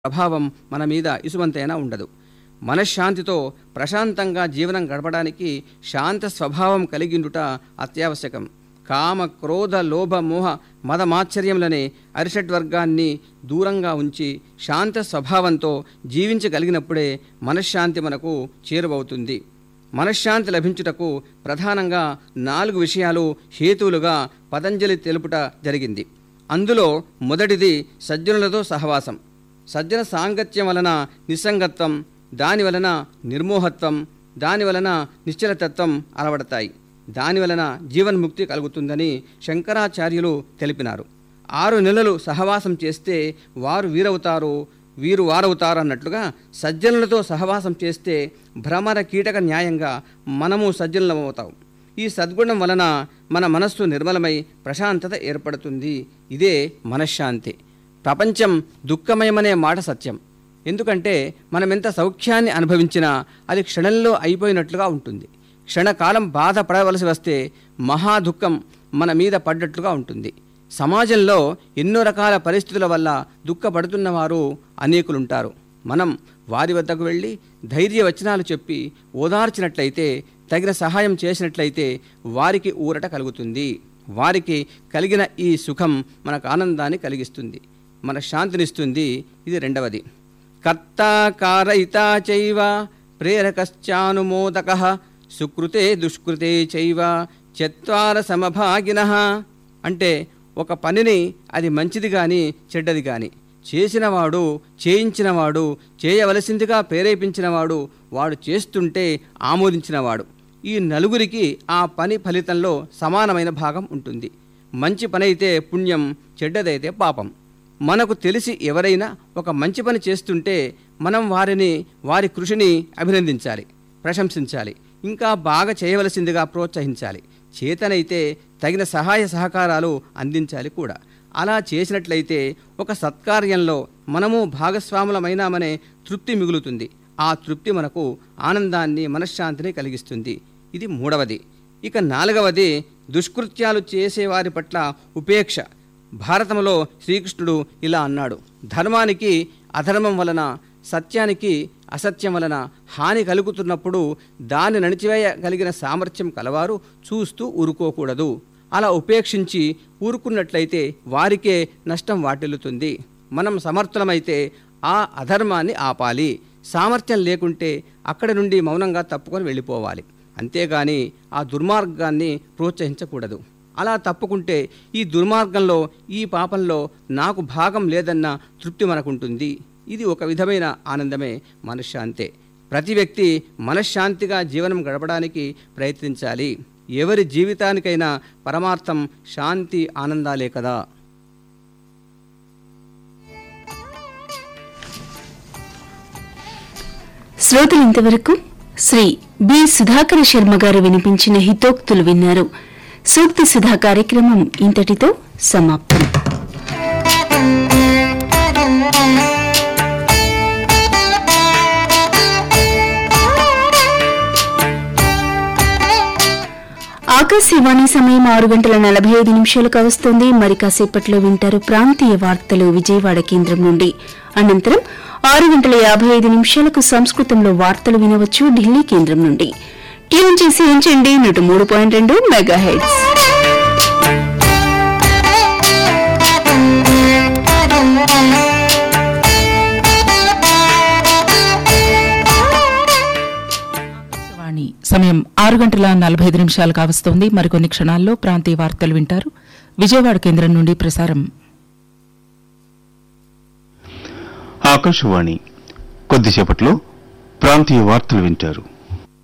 ప్రభావం మన మీద ఇసువంతైనా ఉండదు మనశ్శాంతితో ప్రశాంతంగా జీవనం గడపడానికి శాంత స్వభావం కలిగిండుట అత్యావశ్యకం కామ క్రోధ లోభ మోహ మదమాశ్చర్యములనే అరిషడ్వర్గాన్ని దూరంగా ఉంచి శాంత స్వభావంతో జీవించగలిగినప్పుడే మనశ్శాంతి మనకు చేరువవుతుంది మనశ్శాంతి లభించుటకు ప్రధానంగా నాలుగు విషయాలు హేతువులుగా పతంజలి తెలుపుట జరిగింది అందులో మొదటిది సజ్జనులతో సహవాసం సజ్జన సాంగత్యం వలన నిస్సంగత్వం దాని వలన నిర్మోహత్వం దాని వలన నిశ్చలతత్వం అలవడతాయి దాని వలన జీవన్ముక్తి కలుగుతుందని శంకరాచార్యులు తెలిపినారు ఆరు నెలలు సహవాసం చేస్తే వారు వీరవుతారు వీరు వారవుతారు అన్నట్లుగా సజ్జనులతో సహవాసం చేస్తే భ్రమర కీటక న్యాయంగా మనము సజ్జనులమవుతాం ఈ సద్గుణం వలన మన మనస్సు నిర్మలమై ప్రశాంతత ఏర్పడుతుంది ఇదే మనశ్శాంతి ప్రపంచం దుఃఖమయమనే మాట సత్యం ఎందుకంటే మనం ఎంత సౌఖ్యాన్ని అనుభవించినా అది క్షణంలో అయిపోయినట్లుగా ఉంటుంది క్షణకాలం బాధపడవలసి వస్తే మహా దుఃఖం మన మీద పడ్డట్లుగా ఉంటుంది సమాజంలో ఎన్నో రకాల పరిస్థితుల వల్ల దుఃఖపడుతున్న వారు అనేకులుంటారు మనం వారి వద్దకు వెళ్ళి ధైర్య వచనాలు చెప్పి ఓదార్చినట్లయితే తగిన సహాయం చేసినట్లయితే వారికి ఊరట కలుగుతుంది వారికి కలిగిన ఈ సుఖం మనకు ఆనందాన్ని కలిగిస్తుంది మన శాంతినిస్తుంది ఇది రెండవది కర్త కారయిత చైవ ప్రేరకశ్చానుమోదక సుకృతే దుష్కృతే చైవ చత్వార సమభాగిన అంటే ఒక పనిని అది మంచిది కానీ చెడ్డది కానీ చేసినవాడు చేయించినవాడు చేయవలసిందిగా ప్రేరేపించినవాడు వాడు చేస్తుంటే ఆమోదించినవాడు ఈ నలుగురికి ఆ పని ఫలితంలో సమానమైన భాగం ఉంటుంది మంచి పని అయితే పుణ్యం చెడ్డదైతే పాపం మనకు తెలిసి ఎవరైనా ఒక మంచి పని చేస్తుంటే మనం వారిని వారి కృషిని అభినందించాలి ప్రశంసించాలి ఇంకా బాగా చేయవలసిందిగా ప్రోత్సహించాలి చేతనైతే తగిన సహాయ సహకారాలు అందించాలి కూడా అలా చేసినట్లయితే ఒక సత్కార్యంలో మనము భాగస్వాములమైనామనే తృప్తి మిగులుతుంది ఆ తృప్తి మనకు ఆనందాన్ని మనశ్శాంతిని కలిగిస్తుంది ఇది మూడవది ఇక నాలుగవది దుష్కృత్యాలు చేసేవారి పట్ల ఉపేక్ష భారతంలో శ్రీకృష్ణుడు ఇలా అన్నాడు ధర్మానికి అధర్మం వలన సత్యానికి అసత్యం వలన హాని కలుగుతున్నప్పుడు దాన్ని నడిచివేయగలిగిన సామర్థ్యం కలవారు చూస్తూ ఊరుకోకూడదు అలా ఉపేక్షించి ఊరుకున్నట్లయితే వారికే నష్టం వాటిల్లుతుంది మనం సమర్థులమైతే ఆ అధర్మాన్ని ఆపాలి సామర్థ్యం లేకుంటే అక్కడి నుండి మౌనంగా తప్పుకొని వెళ్ళిపోవాలి అంతేగాని ఆ దుర్మార్గాన్ని ప్రోత్సహించకూడదు అలా తప్పుకుంటే ఈ దుర్మార్గంలో ఈ పాపంలో నాకు భాగం లేదన్న తృప్తి మనకుంటుంది ఇది ఒక విధమైన ఆనందమే మనశ్శాంతే ప్రతి వ్యక్తి మనశ్శాంతిగా జీవనం గడపడానికి ప్రయత్నించాలి ఎవరి జీవితానికైనా పరమార్థం శాంతి ఆనందాలే కదా శ్రోతలు ఇంతవరకు శ్రీ బి సుధాకర శర్మ గారు వినిపించిన హితోక్తులు విన్నారు సూక్తి సుధా కార్యక్రమం ఇంతటితో సమాప్తం ఆకాశవాణి సమయం ఆరు గంటల నలభై ఐదు నిమిషాలకు వస్తుంది మరి కాసేపట్లో వింటారు ప్రాంతీయ వార్తలు విజయవాడ కేంద్రం నుండి అనంతరం ఆరు గంటల యాభై ఐదు నిమిషాలకు సంస్కృతంలో వార్తలు వినవచ్చు ఢిల్లీ కేంద్రం నుండి ట్యూన్ చేసి ఉంచండి నూట మూడు పాయింట్ రెండు మెగా హెడ్స్ వాణి సమయం ఆరు గంటల నలభై ఐదు నిమిషాలు కావస్తోంది మరికొన్ని క్షణాల్లో ప్రాంతీయ వార్తలు వింటారు విజయవాడ కేంద్రం నుండి ప్రసారం ఆకాశవాణి కొద్దిసేపట్లో ప్రాంతీయ వార్తలు వింటారు